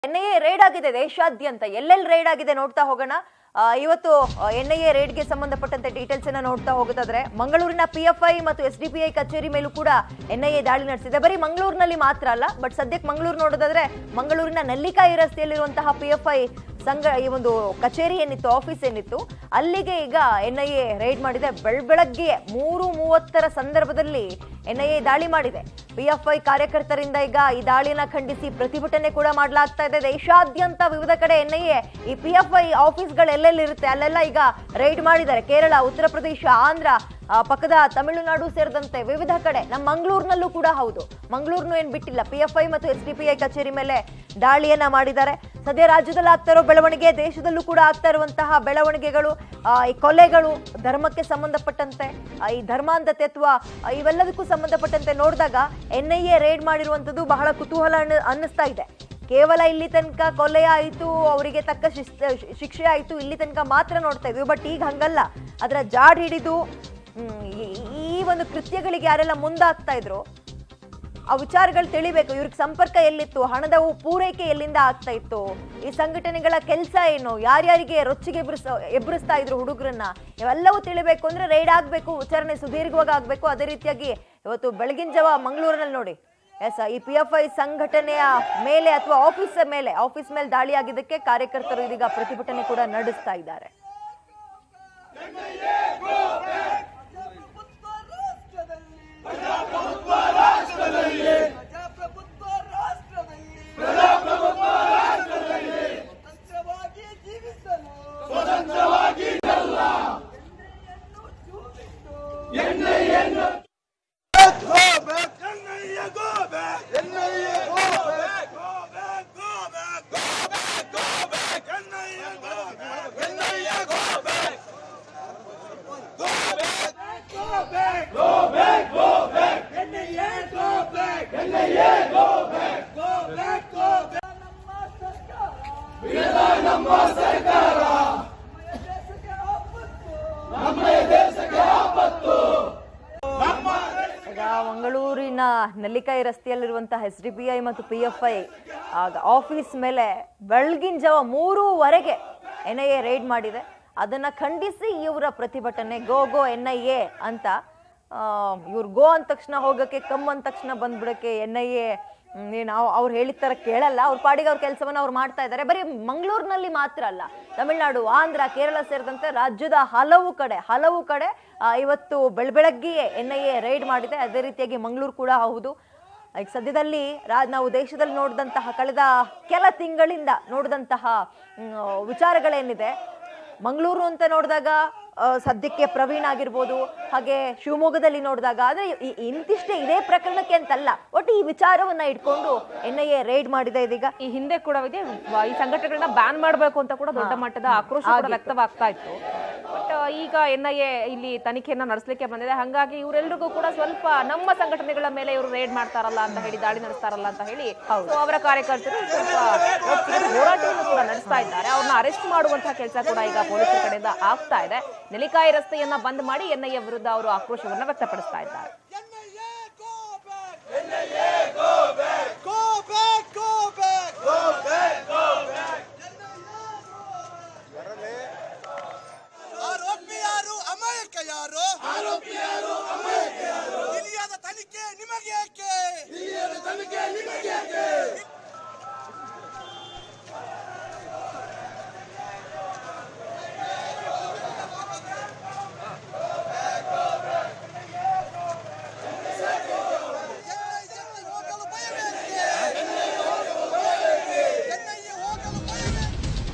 NIA raid ಆಗಿದೆ ದೇಶಾದ್ಯಂತ ಎಲ್ಲೆಲ್ಲಿ ರೇಡ್ ಆಗಿದೆ ನೋಡ್ತಾ ಹೋಗೋಣ ಆ, ಇವತ್ತು ಎನ್ಐಎ ರೇಡ್ಗೆ ಸಂಬಂಧಪಟ್ಟಂತೆ ಡೀಟೇಲ್ಸ್ ಅನ್ನ ನೋಡ್ತಾ ಹೋಗೋದಾದ್ರೆ ಮಂಗಳೂರಿನ ಪಿಎಫ್ಐ ಮತ್ತು ಎಸ್ ಡಿಪಿಐ ಕಚೇರಿ ಮೇಲೂ ಕೂಡ ಎನ್ಐಎ ದಾಳಿ ನಡೆಸಿದೆ ಬರೀ ಮಂಗಳೂರಿನಲ್ಲಿ ಮಾತ್ರ ಅಲ್ಲ ಬಟ್ ಸದ್ಯಕ್ಕೆ ಮಂಗಳೂರು ನೋಡೋದಾದ್ರೆ ಮಂಗಳೂರಿನ ನೆಲ್ಲಿಕಾಯಿ ರಸ್ತೆಯಲ್ಲಿರುವಂತಹ ಪಿಎಫ್ಐ ಸಂಘ ಈ ಒಂದು ಕಚೇರಿ ಏನಿತ್ತು ಆಫೀಸ್ ಏನಿತ್ತು ಅಲ್ಲಿಗೆ ಈಗ ಎನ್ಐಎ ರೈಡ್ ಮಾಡಿದೆ ಬೆಳಬೆಳಗ್ಗೆ ಮೂರು ಮೂವತ್ತರ ಸಂದರ್ಭದಲ್ಲಿ ಎನ್ಐಎ ದಾಳಿ ಮಾಡಿದೆ ಪಿಎಫ್ಐ ಕಾರ್ಯಕರ್ತರಿಂದ ಈಗ ಈ ದಾಳಿಯನ್ನ ಖಂಡಿಸಿ ಪ್ರತಿಭಟನೆ ಕೂಡ ಮಾಡಲಾಗ್ತಾ ಇದೆ ದೇಶಾದ್ಯಂತ ವಿವಿಧ ಕಡೆ ಎನ್ಐಎ ಈ ಪಿಎಫ್ಐ ಆಫೀಸ್ಗಳು ಎಲ್ಲೆಲ್ಲಿ ಇರುತ್ತೆ ಅಲ್ಲೆಲ್ಲ ಈಗ ರೈಡ್ ಮಾಡಿದ್ದಾರೆ ಕೇರಳ ಉತ್ತರ ಪ್ರದೇಶ ಆಂಧ್ರ ಆ, ಪಕ್ಕದ ತಮಿಳುನಾಡು ಸೇರಿದಂತೆ ವಿವಿಧ ಕಡೆ ನಮ್ಮ ಮಂಗಳೂರಿನಲ್ಲೂ ಕೂಡ ಹೌದು ಮಂಗಳೂರ್ನು ಏನ್ ಬಿಟ್ಟಿಲ್ಲ ಪಿಎಫ್ಐ ಮತ್ತು ಎಸ್ ಡಿಪಿಐ ಕಚೇರಿ ಮೇಲೆ ದಾಳಿಯನ್ನ ಮಾಡಿದ್ದಾರೆ ಸದ್ಯ ರಾಜ್ಯದಲ್ಲಿ ಆಗ್ತಾ ಇರೋ ಬೆಳವಣಿಗೆ ದೇಶದಲ್ಲೂ ಕೂಡ ಆಗ್ತಾ ಇರುವಂತಹ ಬೆಳವಣಿಗೆಗಳು ಆ, ಈ ಕೊಲೆಗಳು ಧರ್ಮಕ್ಕೆ ಸಂಬಂಧಪಟ್ಟಂತೆ ಆ, ಈ ಧರ್ಮಾಂಧತೆ ಅಥವಾ ಇವೆಲ್ಲದಕ್ಕೂ ಸಂಬಂಧಪಟ್ಟಂತೆ ನೋಡಿದಾಗ ಎನ್ಐಎ ರೇಡ್ ಮಾಡಿರುವಂತದ್ದು ಬಹಳ ಕುತೂಹಲ ಅನ್ನ- ಅನ್ನಿಸ್ತಾ ಇದೆ ಕೇವಲ ಇಲ್ಲಿ ತನಕ ಕೊಲೆ ಆಯಿತು ಅವರಿಗೆ ತಕ್ಕ ಶಿಸ್- ಶಿಕ್ಷೆ ಆಯಿತು ಇಲ್ಲಿ ತನಕ ಮಾತ್ರ ನೋಡ್ತಾ ಇದ್ವಿ ಬಟ್ ಈಗ ಹಂಗಲ್ಲ ಅದರ ಜಾಡ್ ಹಿಡಿದು ಹ್ಮ್, ಈ- ಈ ಒಂದು ಕೃತ್ಯಗಳಿಗೆ ಯಾರೆಲ್ಲ ಮುಂದಾಗ್ತಾ ಇದ್ರು ಆ ವಿಚಾರಗಳು ತಿಳಿಬೇಕು ಇವ್ರಿಗೆ ಸಂಪರ್ಕ ಎಲ್ಲಿತ್ತು ಹಣದ ಉ- ಪೂರೈಕೆ ಎಲ್ಲಿಂದ ಆಗ್ತಾ ಇತ್ತು ಈ ಸಂಘಟನೆಗಳ ಕೆಲಸ ಏನು ಯಾರ್ಯಾರಿಗೆ ರೊಚ್ಚಿಗೆ ಎಬ್ರಿಸ ಎಬ್ಬರಿಸ್ತಾ ಇದ್ರು ಹುಡುಗರನ್ನ ಇವೆಲ್ಲವೂ ತಿಳಿಬೇಕು ಅಂದ್ರೆ ರೈಡ್ ಆಗ್ಬೇಕು ವಿಚಾರಣೆ ಸುದೀರ್ಘವಾಗಿ ಆಗ್ಬೇಕು ಅದೇ ರೀತಿಯಾಗಿ ಇವತ್ತು ಬೆಳಗಿನ ಜಾವ ಮಂಗಳೂರಿನಲ್ಲಿ ನೋಡಿ ಎಸ್ ಈ ಪಿ ಎಫ್ ಐ ಸಂಘಟನೆಯ ಮೇಲೆ ಅಥವಾ ಆಫೀಸ್ ಮೇಲೆ ಆಫೀಸ್ ಮೇಲೆ ದಾಳಿ ಆಗಿದ್ದಕ್ಕೆ ಕಾರ್ಯಕರ್ತರು ಇದೀಗ ಪ್ರತಿಭಟನೆ ಕೂಡ ನಡೆಸ್ತಾ ಇದ್ದಾರೆ ಪ್ರಜಾಪ್ರಭುತ್ವ ರಾಷ್ಟ್ರದಲ್ಲಿ ಪ್ರಜಾಪ್ರಭುತ್ವ ರಾಷ್ಟ್ರದಲ್ಲಿ ಸ್ವತಂತ್ರವಾಗಿ ಜೀವಿಸಲು ಎಣ್ಣೆಯನ್ನು ನಮ್ಮ ಸರ್ಕಾರ ನಮ್ಮಯ ದೇಶಕ್ಕೆ ಆಪತ್ತು ಈಗ ಮಂಗಳೂರಿನ ನೆಲ್ಲಿಕಾಯಿ ರಸ್ತೆಯಲ್ಲಿರುವಂತಹ ಎಸ್ ಡಿ ಪಿ ಐ ಮತ್ತು ಪಿ ಎಫ್ ಐ ಆಗ ಆಫೀಸ್ ಮೇಲೆ ಬೆಳಗಿನ ಜಾವ ಮೂರುವರೆಗೆ ಎನ್ ಐ ಎ ರೈಡ್ ಮಾಡಿದೆ ಅದನ್ನ ಖಂಡಿಸಿ ಇವರ ಪ್ರತಿಭಟನೆ go go N I A ಅಂತ ಇವ್ರು ಗೋ ಅಂದ ತಕ್ಷಣ ಹೋಗಕ್ಕೆ ಕಮ್ ಅಂದ ತಕ್ಷಣ ಬಂದ್ಬಿಡಕ್ಕೆ ಎನ್ ಐ ಎ ನಾವು ಅವ್ರು ಹೇಳಿದ ಥರ ಕೇಳಲ್ಲ ಅವ್ರ ಪಾಡಿಗೆ ಅವ್ರ ಕೆಲಸವನ್ನ ಅವ್ರು ಮಾಡ್ತಾ ಇದ್ದಾರೆ ಬರೀ ಮಂಗಳೂರಿನಲ್ಲಿ ಮಾತ್ರ ಅಲ್ಲ ತಮಿಳುನಾಡು ಆಂಧ್ರ ಕೇರಳ ಸೇರಿದಂತೆ ರಾಜ್ಯದ ಹಲವು ಕಡೆ ಹಲವು ಕಡೆ ಆ, ಇವತ್ತು ಬೆಳಬೆಳಗ್ಗೆಯೇ ಎನ್ ಐ ಎ ರೈಡ್ ಮಾಡಿದೆ ಅದೇ ರೀತಿಯಾಗಿ ಮಂಗಳೂರು ಕೂಡ ಹೌದು ಈಗ ಸದ್ಯದಲ್ಲಿ ರಾ ನಾವು ದೇಶದಲ್ಲಿ ನೋಡಿದಂತಹ ಕಳೆದ ಕೆಲ ತಿಂಗಳಿಂದ ನೋಡಿದಂತಹ ಮ್, ವಿಚಾರಗಳೇನಿದೆ ಮಂಗಳೂರು ಅಂತ ನೋಡಿದಾಗ ಆ, ಸದ್ಯಕ್ಕೆ ಪ್ರವೀಣ್ ಆಗಿರ್ಬೋದು ಹಾಗೆ ಶಿವಮೊಗ್ಗದಲ್ಲಿ ನೋಡಿದಾಗ ಆದ್ರೆ ಈ- ಇಂತಿಷ್ಟೇ ಇದೇ ಪ್ರಕರಣಕ್ಕೆ ಅಂತಲ್ಲ ಒಟ್ಟು ಈ ವಿಚಾರವನ್ನ ಇಟ್ಕೊಂಡು ಎನ್ ಐ ಎ ರೈಡ್ ಮಾಡಿದೆ ಇದೀಗ ಈ ಹಿಂದೆ ಕೂಡ ಇದೆ ವ- ಈ ಸಂಘಟನೆಗಳನ್ನ ಬ್ಯಾನ್ ಮಾಡಬೇಕು ಅಂತ ಕೂಡ ದೊಡ್ಡ ಮಟ್ಟದ ಆಕ್ರೋಶ ಕೂಡ ವ್ಯಕ್ತವಾಗ್ತಾ ಇತ್ತು ಬಟ್ ಈಗ ಎನ್ ಐ ಎ ಇಲ್ಲಿ ತನಿಖೆಯನ್ನ ನಡೆಸಲಿಕ್ಕೆ ಬಂದಿದೆ ಹಾಗಾಗಿ ಇವರೆಲ್ಲರಿಗೂ ಕೂಡ ಸ್ವಲ್ಪ ನಮ್ಮ ಸಂಘಟನೆಗಳ ಮೇಲೆ ಇವರು ರೇಡ್ ಮಾಡ್ತಾರಲ್ಲ ಅಂತ ಹೇಳಿ ದಾಳಿ ನಡೆಸ್ತಾರಲ್ಲ ಅಂತ ಹೇಳಿ ಸೊ ಅವರ ಕಾರ್ಯಕರ್ತರು ಸ್ವಲ್ಪ ಒಟ್ಟಿಗೆ ಹೋರಾಟವನ್ನು ಕೂಡ ನಡೆಸ್ತಾ ಇದ್ದಾರೆ ಅವ್ರನ್ನ ಅರೆಸ್ಟ್ ಮಾಡುವಂತಹ ಕೆಲಸ ಕೂಡ ಈಗ ಪೊಲೀಸರ ಕಡೆಯಿಂದ ಆಗ್ತಾ ಇದೆ ನೆಲಿಕಾಯಿ ರಸ್ತೆಯನ್ನ ಬಂದ್ ಮಾಡಿ ಎನ್ ಐ ಎ ವಿರುದ್ಧ ಅವರು ಆಕ್ರೋಶವನ್ನ ವ್ಯಕ್ತಪಡಿಸ್ತಾ ಇದ್ದಾರೆ ಆರೋಪಿ ಯಾರು ಅಮಾಯಕ ಯಾರು ಆರೋಪಿ ಯಾರು ಅಮಾಯಕ ಯಾರು ತಿಳಿಯಾದ ತನಿಖೆ ನಿಮಗೆ ಯಾಕೆ ತಿಳಿಯಾದ ತನಿಖೆ ನಿಮಗೆ ಯಾಕೆ ಹೋಗಲು ಭಯವೇಕೆ ಎನ್ಐಎ ಹೋಗಲು ಭಯವೇಕೆ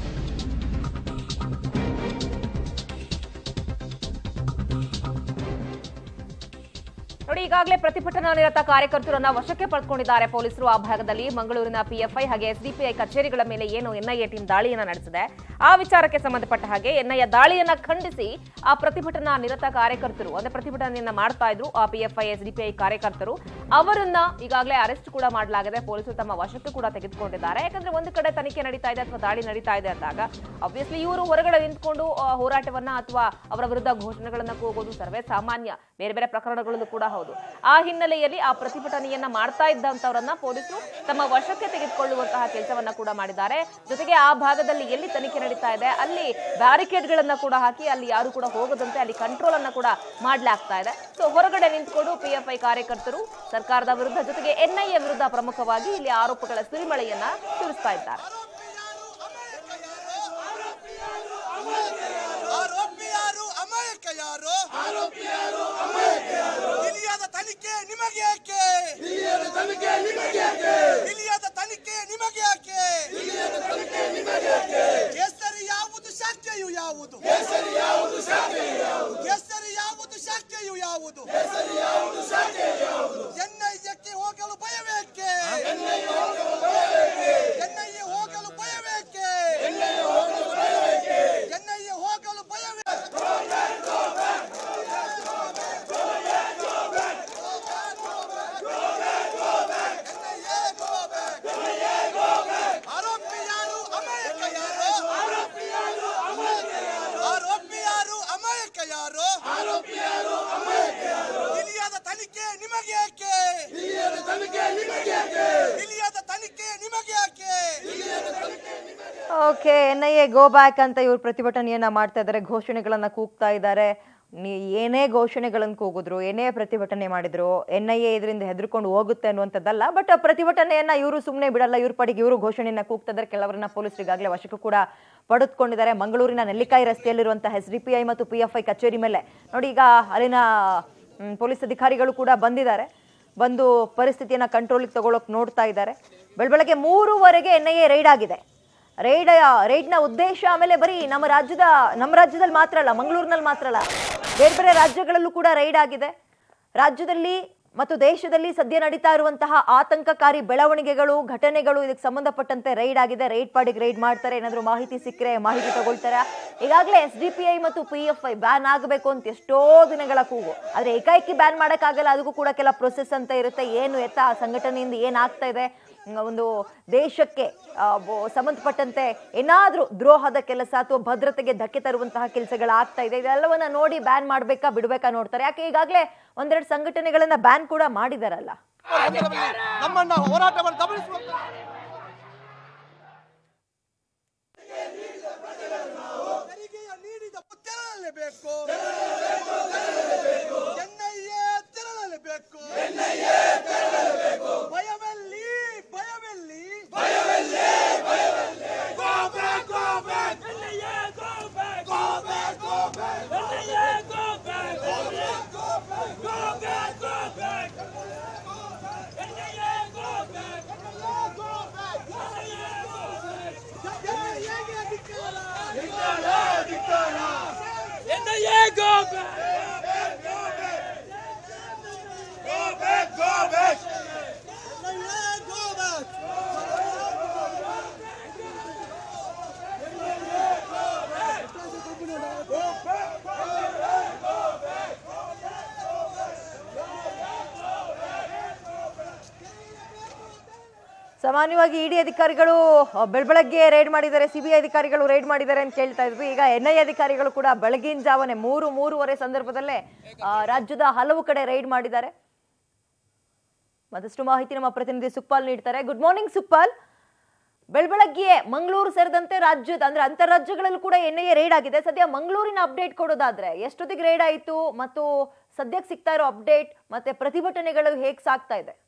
ನೋಡಿ ಈಗಾಗಲೇ ಪ್ರತಿಭಟನಾ ನಿರತ ಕಾರ್ಯಕರ್ತರನ್ನ ವಶಕ್ಕೆ ಪಡೆದುಕೊಂಡಿದ್ದಾರೆ ಪೊಲೀಸರು ಆ ಭಾಗದಲ್ಲಿ ಮಂಗಳೂರಿನ ಪಿಎಫ್ಐ ಹಾಗೆ ಎಸ್ಡಿಪಿಐ ಕಚೇರಿಗಳ ಮೇಲೆ ಏನು ಎನ್ಐಎ ಟೀಮ್ ದಾಳಿಯನ್ನ ನಡೆಸಿದೆ ಆ ವಿಚಾರಕ್ಕೆ ಸಂಬಂಧಪಟ್ಟ ಹಾಗೆ ಎನ್ಐಎ ದಾಳಿಯನ್ನ ಖಂಡಿಸಿ ಆ ಪ್ರತಿಭಟನಾ ನಿರತ ಕಾರ್ಯಕರ್ತರು ಅಂದ್ರೆ ಪ್ರತಿಭಟನೆಯನ್ನ ಮಾಡ್ತಾ ಇದ್ರು ಆ ಪಿಎಫ್ಐ ಎಸ್ಡಿಪಿಐ ಕಾರ್ಯಕರ್ತರು ಅವರನ್ನ ಈಗಾಗಲೇ ಅರೆಸ್ಟ್ ಕೂಡ ಮಾಡಲಾಗಿದೆ ಪೊಲೀಸರು ತಮ್ಮ ವಶಕ್ಕೆ ಕೂಡ ತೆಗೆದುಕೊಂಡಿದ್ದಾರೆ ಯಾಕಂದ್ರೆ ಒಂದು ಕಡೆ ತನಿಖೆ ನಡೀತಾ ಇದೆ ಅಥವಾ ದಾಳಿ ನಡೀತಾ ಇದೆ ಅಂದಾಗ ಅಬ್ವಿಯಸ್ಲಿ ಇವರು ಹೊರಗಡೆ ನಿಂತ್ಕೊಂಡು ಆ, ಹೋರಾಟವನ್ನ ಅಥವಾ ಅವರ ವಿರುದ್ಧ ಘೋಷಣೆಗಳನ್ನ ಕೂಗೋದು ಸರ್ವೇ ಸಾಮಾನ್ಯ ಬೇರೆ ಬೇರೆ ಪ್ರಕರಣಗಳಲ್ಲೂ ಕೂಡ ಹೌದು ಆ ಹಿನ್ನೆಲೆಯಲ್ಲಿ ಆ ಪ್ರತಿಭಟನೆಯನ್ನ ಮಾಡ್ತಾ ಇದ್ದಂತವರನ್ನ ಪೊಲೀಸರು ತಮ್ಮ ವಶಕ್ಕೆ ತೆಗೆದುಕೊಳ್ಳುವಂತಹ ಕೆಲಸವನ್ನ ಕೂಡ ಮಾಡಿದ್ದಾರೆ ಜೊತೆಗೆ ಆ ಭಾಗದಲ್ಲಿ ಎಲ್ಲಿ ತನಿಖೆ ನಡೀತಾ ಇದೆ ಅಲ್ಲಿ ಬ್ಯಾರಿಕೇಡ್ ಗಳನ್ನ ಕೂಡ ಹಾಕಿ ಅಲ್ಲಿ ಯಾರು ಕೂಡ ಹೋಗದಂತೆ ಅಲ್ಲಿ ಕಂಟ್ರೋಲ್ ಅನ್ನ ಕೂಡ ಮಾಡ್ಲಾಗ್ತಾ ಇದೆ ಸೊ ಹೊರಗಡೆ ನಿಂತ್ಕೊಂಡು ಪಿಎಫ್ಐ ಕಾರ್ಯಕರ್ತರು ಸರ್ಕಾರದ ವಿರುದ್ಧ ಜೊತೆಗೆ ಎನ್ಐಎ ವಿರುದ್ಧ ಪ್ರಮುಖವಾಗಿ ಇಲ್ಲಿ ಆರೋಪಗಳ ಸುರಿಮಳೆಯನ್ನ ಸುರಿಸ್ತಾ ಇದ್ದಾರೆ ಆರೋಪಿ ಯಾರು ಅಮಾಯಕ ಯಾರು ಆರೋಪಿ ಯಾರು ಅಮಾಯಕ ಯಾರು ತಿಳಿಯಾದ ತನಿಖೆ ನಿಮಗೆ ಯಾಕೆ ತಿಳಿಯಾದ ತನಿಖೆ ನಿಮಗೆ ಯಾಕೆ ತಿಳಿಯಾದ ತನಿಖೆ ನಿಮಗೆ ಯಾಕೆ ತಿಳಿಯಾದ ತನಿಖೆ ನಿಮಗೆ ಯಾಕೆ ಕೇಸರಿ ಯಾವುದು ಶಾಖೆಯು ಯಾವುದು ಕೇಸರಿ ಯಾವುದು ಶಾಖೆಯು ಯಾವುದು ಕೇಸರಿ ಯಾವುದು ಶಾಖೆಯು ಯಾವುದು ಕೇಸರಿ ಯಾವುದು ಶಾಖೆಯು ಯಾವುದು ಎನ್ಐಎಕ್ಕೆ ಹೋಗಲು ಭಯವೇಕೆ ಎನ್ಐಎ ಹೋಗಲು ಭಯವೇಕೆ ಎನ್ಐಎ ಹೋಗಲು ಭಯವೇಕೆ ಎನ್ಐಎ ಹೋಗಲು ಭಯವೇಕೆ ಎನ್ಐಎ ಹೋಗಲು ಭಯವೇ ಆರೋಪಿ ಯಾರು ಅಮಾಯಕ ಯಾರು ಆರೋಪಿ ಯಾರು ಅಮಾಯಕ ಯಾರು ಆರೋಪಿ ಯಾರು ಅಮಾಯಕ ಯಾರು ಆರೋಪಿ ಯಾರು ಅಮಾಯಕ ಯಾರು ತಿಳಿಯಾದ ತನಿಖೆ ನಿಮಗೆ ಯಾಕೆ ತಿಳಿಯಾದ ತನಿಖೆ ನಿಮಗೆ ಯಾಕೆ ತಿಳಿಯಾದ ತನಿಖೆ ನಿಮಗೆ ಯಾಕೆ ತಿಳಿಯಾದ ತನಿಖೆ ನಿಮಗೆ okay N I A go back ಅಂತ ಇವ್ರು ಪ್ರತಿಭಟನೆಯನ್ನ ಮಾಡ್ತಾ ಇದ್ದಾರೆ ಘೋಷಣೆಗಳನ್ನ ಕೂಗ್ತಾ ಇದ್ದಾರೆ ನೀ ಏನೇ ಘೋಷಣೆಗಳನ್ನು ಕೂಗಿದ್ರು ಏನೇ ಪ್ರತಿಭಟನೆ ಮಾಡಿದ್ರು ಎನ್ ಐ ಎ ಇದರಿಂದ ಹೆದರ್ಕೊಂಡು ಹೋಗುತ್ತೆ ಅನ್ನುವಂಥದ್ದಲ್ಲ ಬಟ್ ಪ್ರತಿಭಟನೆಯನ್ನ ಇವರು ಸುಮ್ಮನೆ ಬಿಡಲ್ಲ ಇವ್ರ ಪಡಿಗೆ ಇವರು ಘೋಷಣೆಯನ್ನ ಕೂಗ್ತಾ ಇದ್ದಾರೆ ಕೆಲವರನ್ನ ಪೊಲೀಸರು ಈಗಾಗಲೇ ವಶಕ್ಕೂ ಕೂಡ ಪಡೆದುಕೊಂಡಿದ್ದಾರೆ ಮಂಗಳೂರಿನ ನೆಲ್ಲಿಕಾಯಿ ರಸ್ತೆಯಲ್ಲಿರುವಂತಹ ಎಸ್ ಡಿ ಪಿ ಐ ಮತ್ತು ಪಿ ಎಫ್ ಐ ಕಚೇರಿ ಮೇಲೆ ನೋಡಿ ಈಗ ಅಲ್ಲಿನ ಮ್, ಪೊಲೀಸ್ ಅಧಿಕಾರಿಗಳು ಕೂಡ ಬಂದಿದ್ದಾರೆ ಬಂದು ಪರಿಸ್ಥಿತಿಯನ್ನ ಕಂಟ್ರೋಲಿಗೆ ತಗೊಳಕ್ ನೋಡ್ತಾ ಇದ್ದಾರೆ ಬೆಳಬೆಳಗ್ಗೆ ಮೂರುವರೆಗೆ ಎನ್ ಐ ಎ ರೈಡ್ ಆಗಿದೆ ರೈಡ್ ರೈಡ್ನ ಉದ್ದೇಶ ಆಮೇಲೆ ಬರೀ ನಮ್ಮ ರಾಜ್ಯದ ನಮ್ಮ ರಾಜ್ಯದಲ್ಲಿ ಮಾತ್ರ ಅಲ್ಲ ಮಂಗಳೂರಿನಲ್ಲಿ ಮಾತ್ರ ಅಲ್ಲ ಬೇರೆ ಬೇರೆ ರಾಜ್ಯಗಳಲ್ಲೂ ಕೂಡ ರೈಡ್ ಆಗಿದೆ ರಾಜ್ಯದಲ್ಲಿ ಮತ್ತು ದೇಶದಲ್ಲಿ ಸದ್ಯ ನಡೀತಾ ಇರುವಂತಹ ಆತಂಕಕಾರಿ ಬೆಳವಣಿಗೆಗಳು ಘಟನೆಗಳು ಇದಕ್ಕೆ ಸಂಬಂಧಪಟ್ಟಂತೆ ರೈಡ್ ಆಗಿದೆ ರೈಡ್ ಪಾಡಿಗೆ ರೈಡ್ ಮಾಡ್ತಾರೆ ಏನಾದರೂ ಮಾಹಿತಿ ಸಿಕ್ಕರೆ ಮಾಹಿತಿ ತಗೊಳ್ತಾರೆ ಈಗಾಗಲೇ ಎಸ್ ಡಿ ಪಿ ಐ ಮತ್ತು ಪಿ ಎಫ್ ಐ ಬ್ಯಾನ್ ಆಗಬೇಕು ಅಂತ ಎಷ್ಟೋ ದಿನಗಳ ಕೂಗು ಆದರೆ ಏಕಾಏಕಿ ಬ್ಯಾನ್ ಮಾಡೋಕ್ಕಾಗಲ್ಲ ಅದಕ್ಕೂ ಕೂಡ ಕೆಲ ಪ್ರೊಸೆಸ್ ಅಂತ ಇರುತ್ತೆ ಏನು ಎತ್ತ ಆ ಸಂಘಟನೆಯಿಂದ ಏನಾಗ್ತಾ ಇದೆ ಮ್, ಒಂದು ದೇಶಕ್ಕೆ ಆ, ಬೊ- ಸಂಬಂಧಪಟ್ಟಂತೆ ಏನಾದರೂ ದ್ರೋಹದ ಕೆಲಸ ಅಥವಾ ಭದ್ರತೆಗೆ ಧಕ್ಕೆ ತರುವಂತಹ ಕೆಲಸಗಳಾಗ್ತಾ ಇದೆ ಇದೆಲ್ಲವನ್ನ ನೋಡಿ ಬ್ಯಾನ್ ಮಾಡ್ಬೇಕಾ ಬಿಡ್ಬೇಕಾ ನೋಡ್ತಾರೆ ಯಾಕೆ ಈಗಾಗಲೇ ಒಂದೆರಡು ಸಂಘಟನೆಗಳನ್ನ ಬ್ಯಾನ್ ಕೂಡ ಮಾಡಿದಾರಲ್ಲ ನಮ್ಮನ್ನ ಹೋರಾಟವನ್ನು ಗಮನಿಸುವಂತ ತೆರಿಗೆಯ ನೀಡಿದ ತೆರಳಲೇಬೇಕು ಎನ್ಐಎ ತೆರಳಲೇಬೇಕು ಭಯವೆಲ್ಲಿ ಭಯವೆಲ್ಲಿ Go back, go back. Go back, go back. Go back, go back. Go back, go back. ಸಾಮಾನ್ಯವಾಗಿ ಇಡಿ ಅಧಿಕಾರಿಗಳು ಆ, ಬೆಳ್ಬೆಳಗ್ಗೆ ರೈಡ್ ಮಾಡಿದ್ದಾರೆ ಸಿಬಿಐ ಅಧಿಕಾರಿಗಳು ರೈಡ್ ಮಾಡಿದ್ದಾರೆ ಅಂತ ಕೇಳ್ತಾ ಇದ್ವಿ ಈಗ ಎನ್ ಐ ಅಧಿಕಾರಿಗಳು ಕೂಡ ಬೆಳಗಿನ ಜಾವನೆ ಮೂರು ಮೂರುವರೆ ಸಂದರ್ಭದಲ್ಲೇ ಆ, ರಾಜ್ಯದ ಹಲವು ಕಡೆ ರೈಡ್ ಮಾಡಿದ್ದಾರೆ ಮತ್ತಷ್ಟು ಮಾಹಿತಿ ನಮ್ಮ ಪ್ರತಿನಿಧಿ ಸುಕ್ಪಾಲ್ ನೀಡ್ತಾರೆ ಗುಡ್ ಮಾರ್ನಿಂಗ್ ಸುಕ್ಪಾಲ್ ಬೆಳ್ಬೆಳಗ್ಗೆ ಮಂಗಳೂರು ಸೇರಿದಂತೆ ರಾಜ್ಯದ ಅಂದ್ರೆ ಅಂತಾರಾಜ್ಯಗಳಲ್ಲೂ ಕೂಡ ಎನ್ ಐ ಎ ರೈಡ್ ಆಗಿದೆ ಸದ್ಯ ಮಂಗಳೂರಿನ ಅಪ್ಡೇಟ್ ಕೊಡೋದಾದ್ರೆ ಎಷ್ಟೊತ್ತಿಗೆ ರೈಡ್ ಆಯಿತು ಮತ್ತು ಸದ್ಯಕ್ಕೆ ಸಿಗ್ತಾ ಇರೋ ಅಪ್ಡೇಟ್ ಮತ್ತೆ ಪ್ರತಿಭಟನೆಗಳು ಹೇಗೆ ಸಾಗ್ತಾ ಇದೆ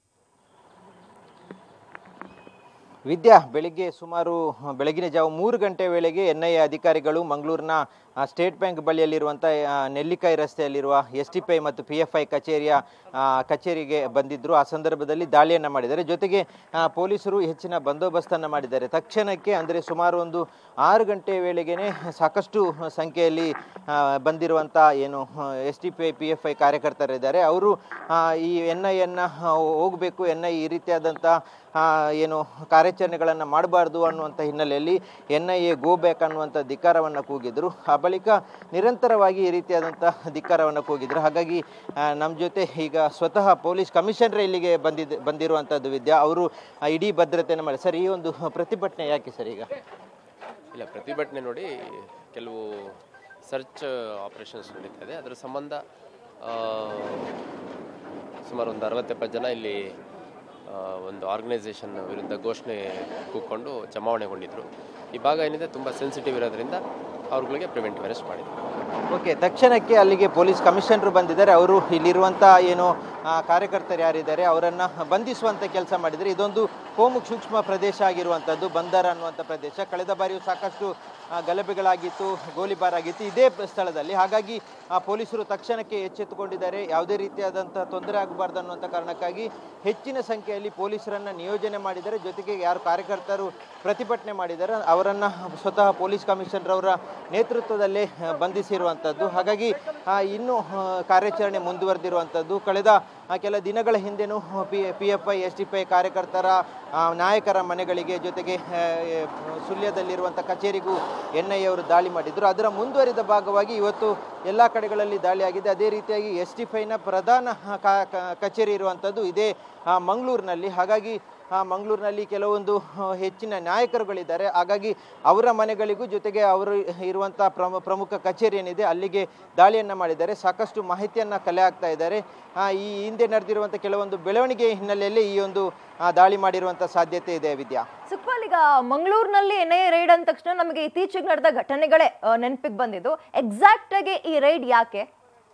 ವಿದ್ಯಾ ಬೆಳಿಗ್ಗೆ ಸುಮಾರು ಬೆಳಗಿನ ಜಾವ ಮೂರು ಗಂಟೆ ವೇಳೆಗೆ ಎನ್ ಐ ಎ ಅಧಿಕಾರಿಗಳು ಮಂಗಳೂರಿನ ಆ, ಸ್ಟೇಟ್ ಬ್ಯಾಂಕ್ ಬಳಿಯಲ್ಲಿರುವಂಥ ಆ, ನೆಲ್ಲಿಕಾಯಿ ರಸ್ತೆಯಲ್ಲಿರುವ ಎಸ್ ಟಿ ಪಿ ಐ ಮತ್ತು ಪಿ ಎಫ್ ಐ ಕಚೇರಿಯ ಆ, ಕಚೇರಿಗೆ ಬಂದಿದ್ದರು ಆ ಸಂದರ್ಭದಲ್ಲಿ ದಾಳಿಯನ್ನು ಮಾಡಿದ್ದಾರೆ ಜೊತೆಗೆ ಆ, ಪೊಲೀಸರು ಹೆಚ್ಚಿನ ಬಂದೋಬಸ್ತನ್ನು ಮಾಡಿದ್ದಾರೆ ತಕ್ಷಣಕ್ಕೆ ಅಂದರೆ ಸುಮಾರು ಒಂದು ಆರು ಗಂಟೆ ವೇಳೆಗೆ ಸಾಕಷ್ಟು ಸಂಖ್ಯೆಯಲ್ಲಿ ಆ, ಬಂದಿರುವಂಥ ಏನು S D P I P F I ಕಾರ್ಯಕರ್ತರಿದ್ದಾರೆ ಅವರು ಆ, ಈ ಎನ್ ಐ ಎನ್ನ ಹೋಗಬೇಕು ಎನ್ ಐ ಈ ರೀತಿಯಾದಂಥ ಆ, ಏನು ಕಾರ್ಯಾಚರಣೆಗಳನ್ನು ಮಾಡಬಾರ್ದು ಅನ್ನುವಂಥ ಹಿನ್ನೆಲೆಯಲ್ಲಿ N I A go back ಅನ್ನುವಂಥ ಧಿಕ್ಕಾರವನ್ನು ಕೂಗಿದ್ರು ಆ ಬಳಿಕ ನಿರಂತರವಾಗಿ ಈ ರೀತಿಯಾದಂಥ ಧಿಕ್ಕಾರವನ್ನು ಕೂಗಿದ್ರು ಹಾಗಾಗಿ ನಮ್ಮ ಜೊತೆ ಈಗ ಸ್ವತಃ ಪೊಲೀಸ್ ಕಮಿಷನರ್ ಇಲ್ಲಿಗೆ ಬಂದಿದ್ದ ಬಂದಿರುವಂಥದ್ದು ವಿದ್ಯಾ ಅವರು ಆ, ಇಡೀ ಭದ್ರತೆಯನ್ನು ಮಾಡಿ ಸರ್ ಈ ಒಂದು ಪ್ರತಿಭಟನೆ ಯಾಕೆ ಸರ್ ಈಗ ಇಲ್ಲ ಪ್ರತಿಭಟನೆ ನೋಡಿ ಕೆಲವು ಸರ್ಚ್ ಆಪರೇಷನ್ಸ್ ನಡೀತಾ ಇದೆ ಅದರ ಸಂಬಂಧ ಆ, ಸುಮಾರು ಒಂದು ಅರವತ್ತೆಪ್ಪತ್ತು ಜನ ಇಲ್ಲಿ ಆ, ಒಂದು ಆರ್ಗನೈಸೇಷನ್ ವಿರುದ್ಧ ಘೋಷಣೆ ಕೂತ್ಕೊಂಡು ಜಮಾವಣೆಗೊಂಡಿದ್ದರು ಈ ಭಾಗ ಏನಿದೆ ತುಂಬ ಸೆನ್ಸಿಟಿವ್ ಇರೋದ್ರಿಂದ ಅವ್ರುಗಳಿಗೆ ಪ್ರಿವೆಂಟಿವ್ ಅರೆಸ್ಟ್ ಮಾಡಿದ್ರು ಓಕೆ ತಕ್ಷಣಕ್ಕೆ ಅಲ್ಲಿಗೆ ಪೊಲೀಸ್ ಕಮಿಷನರ್ ಬಂದಿದ್ದಾರೆ ಅವರು ಇಲ್ಲಿರುವಂಥ ಏನು ಆ, ಕಾರ್ಯಕರ್ತರು ಯಾರಿದ್ದಾರೆ ಅವರನ್ನು ಬಂಧಿಸುವಂಥ ಕೆಲಸ ಮಾಡಿದರೆ ಇದೊಂದು ಕೋಮು ಸೂಕ್ಷ್ಮ ಪ್ರದೇಶ ಆಗಿರುವಂಥದ್ದು ಬಂದರ್ ಅನ್ನುವಂಥ ಪ್ರದೇಶ ಕಳೆದ ಬಾರಿಯೂ ಸಾಕಷ್ಟು ಆ, ಗಲಭೆಗಳಾಗಿತ್ತು ಗೋಲಿಬಾರ್ ಆಗಿತ್ತು ಇದೇ ಸ್ಥಳದಲ್ಲಿ ಹಾಗಾಗಿ ಆ ಪೊಲೀಸರು ತಕ್ಷಣಕ್ಕೆ ಎಚ್ಚೆತ್ತುಕೊಂಡಿದ್ದಾರೆ ಯಾವುದೇ ರೀತಿಯಾದಂಥ ತೊಂದರೆ ಆಗಬಾರ್ದು ಅನ್ನುವಂಥ ಕಾರಣಕ್ಕಾಗಿ ಹೆಚ್ಚಿನ ಸಂಖ್ಯೆಯಲ್ಲಿ ಪೊಲೀಸರನ್ನು ನಿಯೋಜನೆ ಮಾಡಿದ್ದಾರೆ ಜೊತೆಗೆ ಯಾರು ಕಾರ್ಯಕರ್ತರು ಪ್ರತಿಭಟನೆ ಮಾಡಿದ್ದಾರೆ ಅವರನ್ನು ಸ್ವತಃ ಪೊಲೀಸ್ ಕಮಿಷನರ್ ಅವರ ನೇತೃತ್ವದಲ್ಲೇ ಆ, ಬಂಧಿಸಿರುವಂಥದ್ದು ಹಾಗಾಗಿ ಆ, ಇನ್ನೂ ಆ, ಕಾರ್ಯಾಚರಣೆ ಮುಂದುವರೆದಿರುವಂಥದ್ದು ಕಳೆದ ಆ, ಕೆಲ ದಿನಗಳ ಹಿಂದೆನೂ P P F I S D P I ಕಾರ್ಯಕರ್ತರ ಆ, ನಾಯಕರ ಮನೆಗಳಿಗೆ ಜೊತೆಗೆ ಆ, ಎ, ಸುಳ್ಯದಲ್ಲಿರುವಂಥ ಕಚೇರಿಗೂ ಎನ್ ಐ ಅವರು ದಾಳಿ ಮಾಡಿದ್ರು ಅದರ ಮುಂದುವರಿದ ಭಾಗವಾಗಿ ಇವತ್ತು ಎಲ್ಲ ಕಡೆಗಳಲ್ಲಿ ದಾಳಿಯಾಗಿದೆ ಅದೇ ರೀತಿಯಾಗಿ ಎಸ್ ಟಿ ಪೈನ ಪ್ರಧಾನ ಆ, ಕ- ಕ- ಕಚೇರಿ ಇರುವಂಥದ್ದು ಇದೇ ಆ, ಮಂಗಳೂರಿನಲ್ಲಿ ಹಾಗಾಗಿ ಆ, ಮಂಗಳೂರಿನಲ್ಲಿ ಕೆಲವೊಂದು ಆ, ಹೆಚ್ಚಿನ ನಾಯಕರುಗಳಿದ್ದಾರೆ ಹಾಗಾಗಿ ಅವರ ಮನೆಗಳಿಗೂ ಜೊತೆಗೆ ಅವರು ಇರುವಂಥ ಪ್ರಮ ಪ್ರಮುಖ ಕಚೇರಿ ಏನಿದೆ ಅಲ್ಲಿಗೆ ದಾಳಿಯನ್ನು ಮಾಡಿದ್ದಾರೆ ಸಾಕಷ್ಟು ಮಾಹಿತಿಯನ್ನು ಕಲೆ ಹಾಕ್ತಾ ಇದ್ದಾರೆ ಆ, ಈ ಹಿಂದೆ ನಡೆದಿರುವಂಥ ಕೆಲವೊಂದು ಬೆಳವಣಿಗೆ ಹಿನ್ನೆಲೆಯಲ್ಲಿ ಈ ಒಂದು ಆ, ದಾಳಿ ಮಾಡಿರುವಂಥ ಸಾಧ್ಯತೆ ಇದೆ ವಿದ್ಯಾ ಸುಖಪಾಲ್ ಈಗ ಮಂಗಳೂರಿನಲ್ಲಿ ಎನ್ ಐ ರೈಡ್ ಅಂದ ತಕ್ಷಣ ನಮಗೆ ಇತ್ತೀಚೆಗೆ ನಡೆದ ಘಟನೆಗಳೇ ನೆನಪಿಗೆ ಬಂದಿದ್ದು ಎಕ್ಸಾಕ್ಟ್ ಆಗಿ ಈ ರೈಡ್ ಯಾಕೆ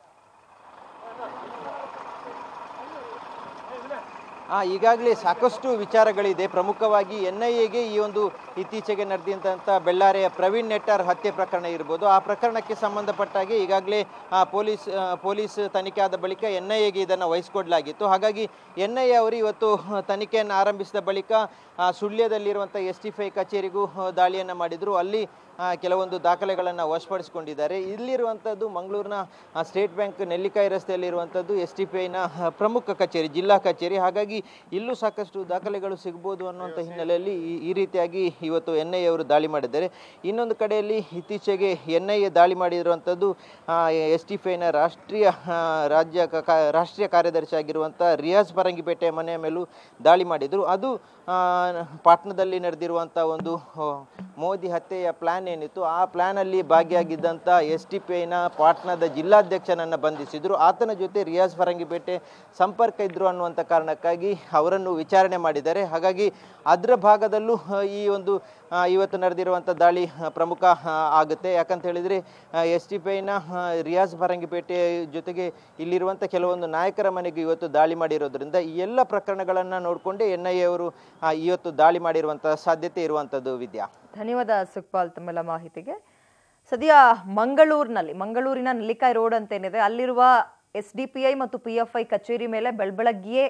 ಆ, ಈಗಾಗಲೇ ಸಾಕಷ್ಟು ವಿಚಾರಗಳಿದೆ ಪ್ರಮುಖವಾಗಿ ಎನ್ ಐ ಎಗೆ ಈ ಒಂದು ಇತ್ತೀಚೆಗೆ ನಡೆದಂಥ ಬೆಳ್ಳಾರೆಯ ಪ್ರವೀಣ್ ನೆಟ್ಟಾರ್ ಹತ್ಯೆ ಪ್ರಕರಣ ಇರ್ಬೋದು ಆ ಪ್ರಕರಣಕ್ಕೆ ಸಂಬಂಧಪಟ್ಟಾಗೆ ಈಗಾಗಲೇ ಆ, ಪೊಲೀಸ್ ಆ, ಪೊಲೀಸ್ ತನಿಖೆ ಆದ ಬಳಿಕ ಎನ್ ಐ ಎಗೆ ಇದನ್ನು ವಹಿಸಿಕೊಡ್ಲಾಗಿತ್ತು ಹಾಗಾಗಿ ಎನ್ ಐ ಎ ಅವರು ಇವತ್ತು ತನಿಖೆಯನ್ನು ಆರಂಭಿಸಿದ ಬಳಿಕ ಆ, ಸುಳ್ಯದಲ್ಲಿರುವಂಥ ಎಸ್ ಟಿ ಫೈ ಕಚೇರಿಗೂ ಆ, ದಾಳಿಯನ್ನು ಮಾಡಿದರು ಅಲ್ಲಿ ಆ, ಕೆಲವೊಂದು ದಾಖಲೆಗಳನ್ನು ವಶಪಡಿಸಿಕೊಂಡಿದ್ದಾರೆ ಇಲ್ಲಿರುವಂಥದ್ದು ಮಂಗಳೂರಿನ ಆ, ಸ್ಟೇಟ್ ಬ್ಯಾಂಕ್ ನೆಲ್ಲಿಕಾಯಿ ರಸ್ತೆಯಲ್ಲಿರುವಂಥದ್ದು ಎಸ್ ಟಿ ಪಿ ಐನ ಪ್ರಮುಖ ಕಚೇರಿ ಜಿಲ್ಲಾ ಕಚೇರಿ ಹಾಗಾಗಿ ಇಲ್ಲೂ ಸಾಕಷ್ಟು ದಾಖಲೆಗಳು ಸಿಗ್ಬೋದು ಅನ್ನುವಂಥ ಹಿನ್ನೆಲೆಯಲ್ಲಿ ಈ- ಈ ರೀತಿಯಾಗಿ ಇವತ್ತು ಎನ್ ಐ ಅವರು ದಾಳಿ ಮಾಡಿದ್ದಾರೆ ಇನ್ನೊಂದು ಕಡೆಯಲ್ಲಿ ಇತ್ತೀಚೆಗೆ ಎನ್ ಐ ಎ ದಾಳಿ ಮಾಡಿರುವಂಥದ್ದು ಎಸ್ ಟಿ ಪಿ ಐನ ರಾಷ್ಟ್ರೀಯ ಆ, ರಾಜ್ಯ ಕ- ಕ- ರಾಷ್ಟ್ರೀಯ ಕಾರ್ಯದರ್ಶಿ ಆಗಿರುವಂಥ ರಿಯಾಜ್ ಪರಂಗಿಪೇಟೆ ಮನೆಯ ಮೇಲೂ ದಾಳಿ ಮಾಡಿದರು ಅದು ಆ, ಪಾಟ್ನಾದಲ್ಲಿ ನಡೆದಿರುವಂಥ ಒಂದು ಆ, ಮೋದಿ ಹತ್ಯೆಯ ಪ್ಲಾನ್ ಏನಿತ್ತು ಆ ಪ್ಲಾನಲ್ಲಿ ಭಾಗಿಯಾಗಿದ್ದಂಥ ಎಸ್ ಟಿ ಪಿ ಐನ ಪಾಟ್ನಾದ ಜಿಲ್ಲಾಧ್ಯಕ್ಷನನ್ನು ಬಂಧಿಸಿದ್ರು ಆತನ ಜೊತೆ ರಿಯಾಜ್ ಫರಂಗಿಪೇಟೆ ಸಂಪರ್ಕ ಇದ್ರು ಅನ್ನುವಂಥ ಕಾರಣಕ್ಕಾಗಿ ಅವರನ್ನು ವಿಚಾರಣೆ ಮಾಡಿದ್ದಾರೆ ಹಾಗಾಗಿ ಅದರ ಭಾಗದಲ್ಲೂ ಆ, ಈ ಒಂದು ಆ, ಇವತ್ತು ನಡೆದಿರುವಂಥ ದಾಳಿ ಆ, ಪ್ರಮುಖ ಆ, ಆಗುತ್ತೆ ಯಾಕಂತ ಹೇಳಿದರೆ ಎಸ್ ಟಿ ಪಿ ಐನ ರಿಯಾಜ್ ಫರಂಗಿಪೇಟೆ ಜೊತೆಗೆ ಇಲ್ಲಿರುವಂಥ ಕೆಲವೊಂದು ನಾಯಕರ ಮನೆಗೆ ಇವತ್ತು ದಾಳಿ ಮಾಡಿರೋದ್ರಿಂದ ಈ ಎಲ್ಲ ಪ್ರಕರಣಗಳನ್ನು ನೋಡಿಕೊಂಡೇ ಎನ್ ಐ ಎ ಅವರು ಆ, ಇವತ್ತು ದಾಳಿ ಮಾಡಿರುವಂಥ ಸಾಧ್ಯತೆ ಇರುವಂಥದ್ದು ವಿದ್ಯಾ ಧನ್ಯವಾದ ಸುಖಪಾಲ್ ತಮ್ಮೆಲ್ಲ ಮಾಹಿತಿಗೆ ಸದ್ಯ ಮಂಗಳೂರಿನಲ್ಲಿ ಮಂಗಳೂರಿನ ನೆಲ್ಲಿಕಾಯಿ ರೋಡ್ ಅಂತ ಏನಿದೆ ಅಲ್ಲಿರುವ ಎಸ್ ಡಿ ಪಿ ಐ ಮತ್ತು ಪಿ ಎಫ್ ಐ ಕಚೇರಿ ಮೇಲೆ ಬೆಳಬೆಳಗ್ಗೆಯೇ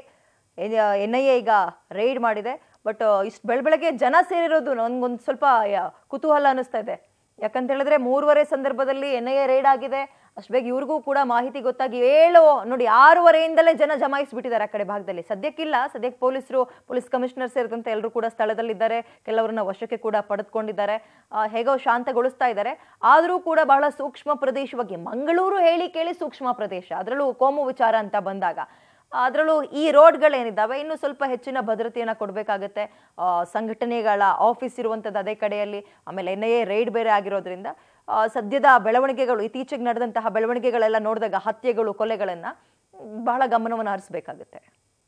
ಎನ್ ಐ ಎ ಈಗ ರೈಡ್ ಮಾಡಿದೆ ಬಟ್ ಇಷ್ಟು ಬೆಳಬೆಳಗ್ಗೆ ಜನ ಸೇರಿರೋದು ನನಗೊಂದು ಸ್ವಲ್ಪ ಯ- ಕುತೂಹಲ ಅನ್ನಿಸ್ತಾ ಇದೆ ಯಾಕಂತ ಹೇಳಿದ್ರೆ ಮೂರುವರೆ ಸಂದರ್ಭದಲ್ಲಿ ಎನ್ ಐ ಎ ರೈಡ್ ಆಗಿದೆ ಅಷ್ಟು ಬೇಗ ಇವ್ರಿಗೂ ಕೂಡ ಮಾಹಿತಿ ಗೊತ್ತಾಗಿ ಏಳು ನೋಡಿ ಆರೂವರೆಯಿಂದಲೇ ಜನ ಜಮಾಯಿಸ್ಬಿಟ್ಟಿದ್ದಾರೆ ಆ ಕಡೆ ಭಾಗದಲ್ಲಿ ಸದ್ಯಕ್ಕಿಲ್ಲ ಸದ್ಯಕ್ಕೆ ಪೊಲೀಸರು ಪೊಲೀಸ್ ಕಮಿಷನರ್ ಸೇರಿದಂತೆ ಎಲ್ಲರೂ ಕೂಡ ಸ್ಥಳದಲ್ಲಿದ್ದಾರೆ ಕೆಲವರನ್ನ ವಶಕ್ಕೆ ಕೂಡ ಪಡೆದುಕೊಂಡಿದ್ದಾರೆ ಆ, ಹೇಗೋ ಶಾಂತಗೊಳಿಸ್ತಾ ಇದ್ದಾರೆ ಆದರೂ ಕೂಡ ಬಹಳ ಸೂಕ್ಷ್ಮ ಪ್ರದೇಶವಾಗಿ ಮಂಗಳೂರು ಹೇಳಿ ಕೇಳಿ ಸೂಕ್ಷ್ಮ ಪ್ರದೇಶ ಅದರಲ್ಲೂ ಕೋಮು ವಿಚಾರ ಅಂತ ಬಂದಾಗ ಅದರಲ್ಲೂ ಈ ರೋಡ್ಗಳೇನಿದ್ದಾವೆ ಇನ್ನು ಸ್ವಲ್ಪ ಹೆಚ್ಚಿನ ಭದ್ರತೆಯನ್ನು ಕೊಡಬೇಕಾಗತ್ತೆ ಸಂಘಟನೆಗಳ ಆಫೀಸ್ ಇರುವಂಥದ್ದು ಅದೇ ಕಡೆಯಲ್ಲಿ ಆಮೇಲೆ ಎನ್ ಐ ಎ ರೈಡ್ ಬೇರೆ ಆಗಿರೋದ್ರಿಂದ ಆ, ಸದ್ಯದ ಬೆಳವಣಿಗೆಗಳು ಇತ್ತೀಚೆಗೆ ನಡೆದಂತಹ ಬೆಳವಣಿಗೆಗಳೆಲ್ಲ ನೋಡಿದಾಗ ಹತ್ಯೆಗಳು ಕೊಲೆಗಳನ್ನು ಬಹಳ ಗಮನವನ್ನು ಹರಿಸಬೇಕಾಗುತ್ತೆ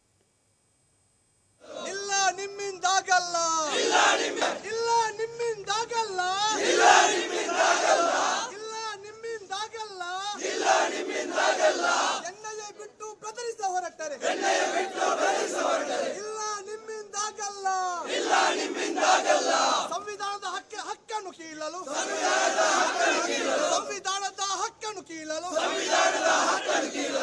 ಇಲ್ಲ ನಿಮ್ಮಿಂದಾಗಲ್ಲ ಇಲ್ಲ ನಿಮ್ಮಿಂದಾಗಲ್ಲ ಇಲ್ಲ ನಿಮ್ಮಿಂದಾಗಲ್ಲ ಎನ್ನಯ್ಯ ಬಿಟ್ಟು ಬೆದರಿಸ ಹೊರಟರೆ ಇಲ್ಲ ನಿಮ್ಮಿಂದಾಗಲ್ಲ ಸಂವಿಧಾನದ ಹಕ್ಕ ಹಕ್ಕನ್ನು ಕೀಳಲು ಸಂವಿಧಾನದ ಹಕ್ಕನ್ನು ಕೀಳಲು